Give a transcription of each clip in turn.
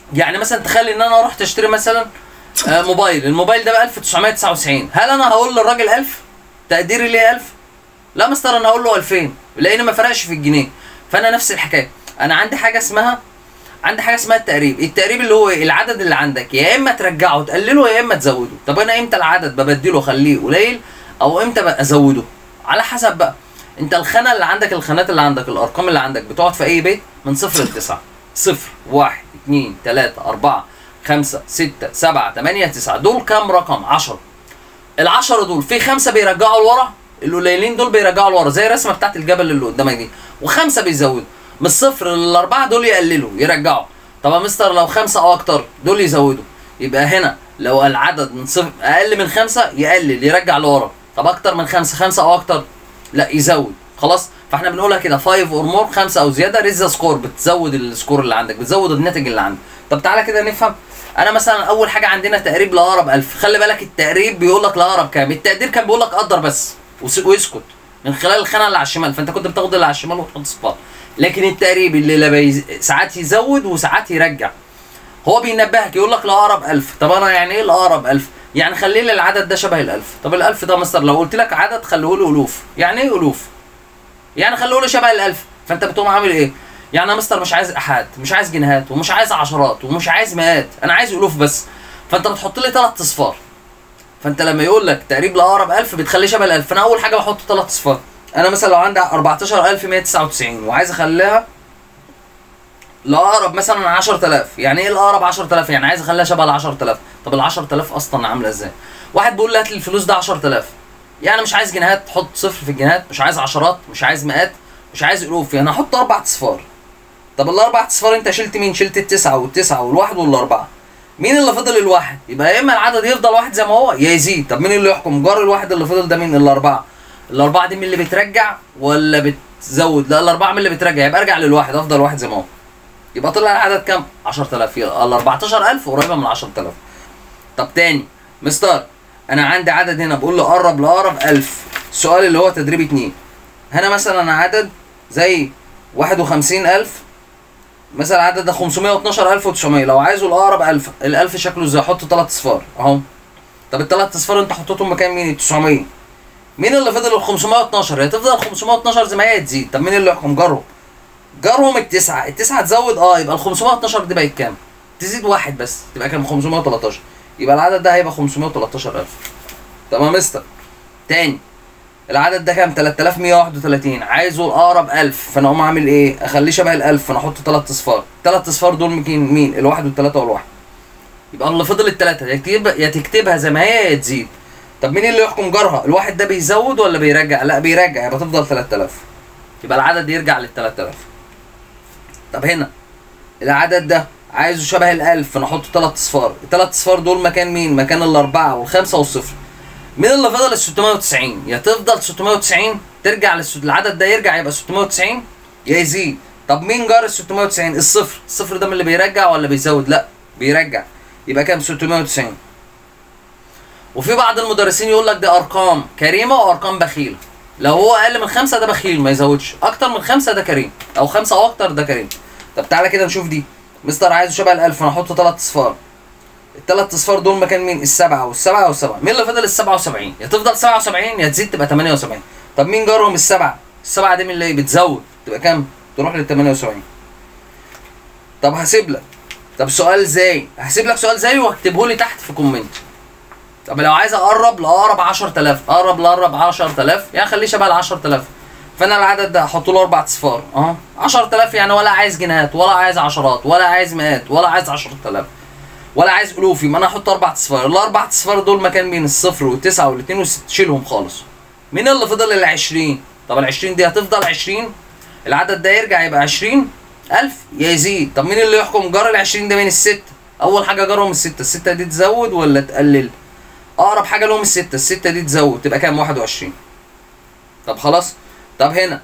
يعني مثلا تخيل ان انا رحت اشتري مثلا آه، موبايل الموبايل ده ب 1999 هل انا هقول للراجل 1000 تقديري ليه 1000 لا مستر انا هقول له 2000 لان ما فرقش في الجنيه فانا نفس الحكايه انا عندي حاجه اسمها عندي حاجه اسمها التقريب التقريب اللي هو إيه؟ العدد اللي عندك يا اما ترجعه تقلله يا اما تزوده طب انا امتى العدد ببدله اخليه قليل او امتى بقى ازوده على حسب بقى انت الخانه اللي عندك الخانات اللي عندك الارقام اللي عندك بتقعد في اي بيت من صفر لتسعه صفر واحد اتنين تلاته اربعه خمسه سته سبعه تمانيه تسعه دول كام رقم؟ 10 العشرة دول في خمسة بيرجعوا لورا القليلين دول بيرجعوا لورا زي الرسمة بتاعت الجبل اللي قدامك دي وخمسة بيزودوا من الصفر للأربعة دول يقللوا يرجعوا طب يا مستر لو خمسة أو أكتر دول يزودوا يبقى هنا لو العدد من صفر أقل من خمسة يقلل يرجع لورا طب أكتر من خمسة خمسة أو أكتر لا يزود خلاص فاحنا بنقولها كده 5 اور مور خمسة أو زيادة ريز سكور بتزود السكور اللي عندك بتزود الناتج اللي عندك طب تعالى كده نفهم انا مثلا اول حاجه عندنا تقريب لاقرب 1000 خلي بالك التقريب بيقول لك لاقرب كام التقدير كان بيقول لك قدر بس وس- ويسكت من خلال الخانه اللي على الشمال فانت كنت بتاخد اللي على الشمال وتحط صفار لكن التقريب اللي لا بيز... ساعات يزود وساعات يرجع هو بينبهك يقول لك لاقرب 1000 طب انا يعني ايه لاقرب 1000 يعني خلي لي العدد ده شبه ال1000 طب ال1000 ده مستر لو قلت لك عدد خليه لي الوف يعني ايه الوف يعني خليه لي شبه ال1000 فانت بتقوم عامل ايه يعني يا مستر مش عايز احاد مش عايز جنيهات ومش عايز عشرات ومش عايز مئات انا عايز الوف بس فانت بتحط لي ثلاث اصفار فانت لما يقول لك تقريب لاقرب 1000 بتخليه شبه ال1000 فانا اول حاجه بحط ثلاث اصفار انا مثلا لو عندي 14199 وعايز اخليها لاقرب مثلا 10000 يعني ايه الاقرب 10000 يعني عايز اخليها شبه ال 10000 طب ال 10000 اصلا عامله ازاي واحد بيقول لي هات لي الفلوس ده 10000 يعني مش عايز جنيهات تحط صفر في الجنيهات مش عايز عشرات مش عايز مئات مش عايز الوف يعني هحط اربع اصفار طب الاربع اصفار انت شلت مين شلت التسعه والتسعه والواحد والاربعه مين اللي فضل الواحد يبقى يا اما العدد يفضل واحد زي ما هو يا يزيد طب مين اللي يحكم جار الواحد اللي فضل ده مين الاربعه الاربعه دي مين اللي بترجع ولا بتزود لا الاربعه مين اللي بترجع يبقى ارجع للواحد افضل واحد زي ما هو يبقى طلع العدد كام 10000 يبقى ال 14000 قريبه من 10000 طب تاني مستر انا عندي عدد هنا بقول له قرب لاقرب 1000 السؤال اللي هو تدريب اتنين هنا مثلا عدد زي 51000 مثلا عدد ده 512900 لو عايزه الاقرب 1000 ال 1000 شكله ازاي احط ثلاث اصفار اهو طب الثلاث اصفار انت حطيتهم مكان مين 900 مين اللي فضل ال 512 هي تفضل 512 زي ما هي تزيد طب مين اللي يحكم جرهم جارهم التسعه التسعه تزود اه يبقى ال 512 دي بقت كام تزيد واحد بس تبقى كام 513 يبقى العدد ده هيبقى 513000 تمام يا مستر تاني العدد ده كام 3131 عايزه الاقرب 1000 فانا اقوم عامل ايه اخليه شبه ال 1000 فانا احط ثلاث اصفار ثلاث اصفار دول مين مين الواحد والثلاثه والواحد يبقى اللي فضل الثلاثه يا تكتب يا تكتبها زي ما هي يا تزيد طب مين اللي يحكم جارها الواحد ده بيزود ولا بيرجع لا بيرجع يبقى تفضل 3000 يبقى العدد يرجع لل 3000 طب هنا العدد ده عايزه شبه الألف فانا احط ثلاث اصفار الثلاث اصفار دول مكان مين مكان الاربعه والخمسه والصفر مين اللي فضل ال 690 يا تفضل 690 ترجع للس- العدد ده يرجع يبقى 690 يا يزيد طب مين جار ال 690 الصفر الصفر ده من اللي بيرجع ولا بيزود لا بيرجع يبقى كام 690 وفي بعض المدرسين يقول لك دي ارقام كريمه وارقام بخيله لو هو اقل من خمسه ده بخيل ما يزودش اكتر من خمسه ده كريم او خمسه او اكتر ده كريم طب تعالى كده نشوف دي مستر عايزه شبه الالف انا احط ثلاث اصفار الثلاث اصفار دول مكان مين السبعه والسبعه والسبعه مين اللي فضل ال 77 يا تفضل 77 يا تزيد تبقى 78 طب مين جارهم السبعه السبعه دي من اللي بتزود تبقى كام تروح لل 78 طب هسيب لك طب سؤال زي هسيب لك سؤال زيه واكتبه لي تحت في كومنت طب لو عايز اقرب لاقرب 10000 اقرب لاقرب 10000 يعني خليه شبه ال 10000 فانا العدد ده احط له اربع اصفار اهو 10000 يعني ولا عايز جنيهات ولا عايز عشرات ولا عايز مئات ولا عايز 10000 ولا عايز الوف يبقى انا احط اربع اصفار الاربع اصفار دول مكان مين الصفر والتسعه والاثنين والست شيلهم خالص مين اللي فضل ال 20 طب ال 20 دي هتفضل 20 العدد ده يرجع يبقى 20000 يا يزيد طب مين اللي يحكم جار ال 20 ده مين الست اول حاجه جارهم السته السته دي تزود ولا تقلل اقرب حاجه لهم السته السته دي تزود تبقى كام 21 طب خلاص طب هنا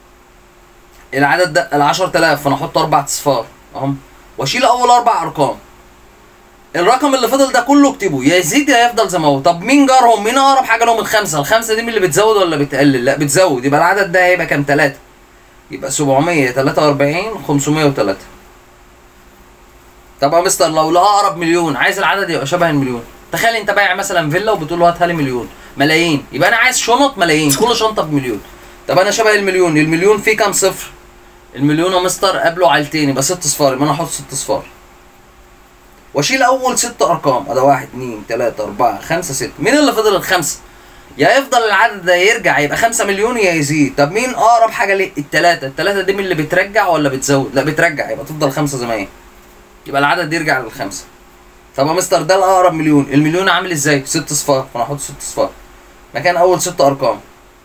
العدد ده ال 10000 فانا احط اربع اصفار اهم واشيل اول اربع ارقام الرقم اللي فضل ده كله اكتبه يا يزيد يا يفضل زي ما هو طب مين جارهم مين اقرب حاجه لهم الخمسه الخمسه دي من اللي بتزود ولا بتقلل لا بتزود يبقى العدد ده هيبقى كام 3 يبقى 743 503 طب يا مستر لو الاقرب مليون عايز العدد يبقى شبه المليون تخيل انت بايع مثلا فيلا وبتقول له هاتها لي مليون ملايين يبقى انا عايز شنط ملايين كل شنطه بمليون طب انا شبه المليون المليون فيه كام صفر المليون يا مستر قبله عيلتين يبقى ست صفار يبقى انا احط ست صفار واشيل اول ست ارقام ادي واحد اتنين تلاته اربعه خمسه سته مين اللي فضل الخمسه يا يفضل العدد ده يرجع يبقى 5 مليون يا يزيد طب مين اقرب حاجه ليه التلاته التلاته دي من اللي بترجع ولا بتزود لا بترجع يبقى تفضل خمسه زي ما هي يبقى العدد يرجع للخمسه طب يا مستر ده الاقرب مليون المليون عامل ازاي ست صفار فانا احط ست صفار مكان اول ست ارقام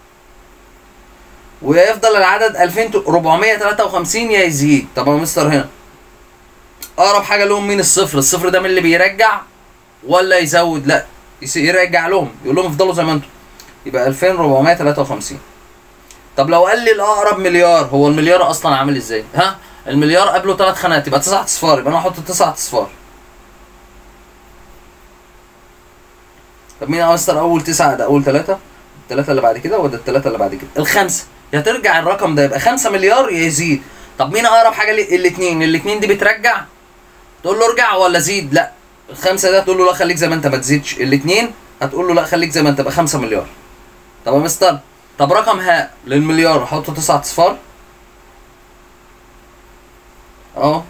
ويفضل العدد 2453 يا يزيد طب يا مستر هنا اقرب حاجه لهم مين الصفر الصفر ده من اللي بيرجع ولا يزود لا يس- يرجع لهم يقول لهم افضلوا زي ما انتم يبقى 2453 طب لو قال لي الاقرب مليار هو المليار اصلا عامل ازاي ها المليار قبله ثلاث خانات يبقى تسعة اصفار يبقى انا احط تسعة اصفار طب مين يا مستر اول تسعة ده اول ثلاثة الثلاثة اللي بعد كده ولا الثلاثة اللي بعد كده الخمسة يا ترجع الرقم ده يبقى 5 مليار يا يزيد طب مين اقرب حاجة لي الاثنين الاثنين دي بترجع تقول له ارجع ولا زيد لا الخمسة ده تقول له لا خليك زي ما انت ما تزيدش الاثنين هتقول له لا خليك زي ما انت بقى 5 مليار طب يا مستر طب رقم هاء للمليار احطه تسعة اصفار اه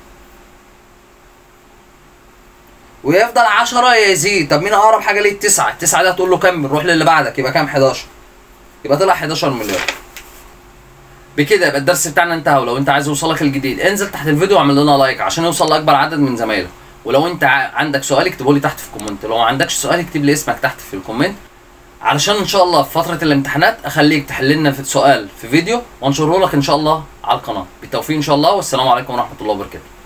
ويفضل 10 يا يزيد طب مين اقرب حاجه ليه التسعه التسعه ده تقول له كمل روح للي بعدك يبقى كام 11 يبقى طلع 11 مليار بكده يبقى الدرس بتاعنا انتهى ولو انت عايز يوصلك الجديد انزل تحت الفيديو واعمل لنا لايك عشان يوصل لاكبر عدد من زمايلك ولو انت ع- عندك سؤال اكتبه لي تحت في الكومنت لو ما عندكش سؤال اكتب لي اسمك تحت في الكومنت علشان ان شاء الله في فتره الامتحانات اخليك تحل لنا في سؤال في فيديو وانشره لك ان شاء الله على القناه بالتوفيق ان شاء الله والسلام عليكم ورحمه الله وبركاته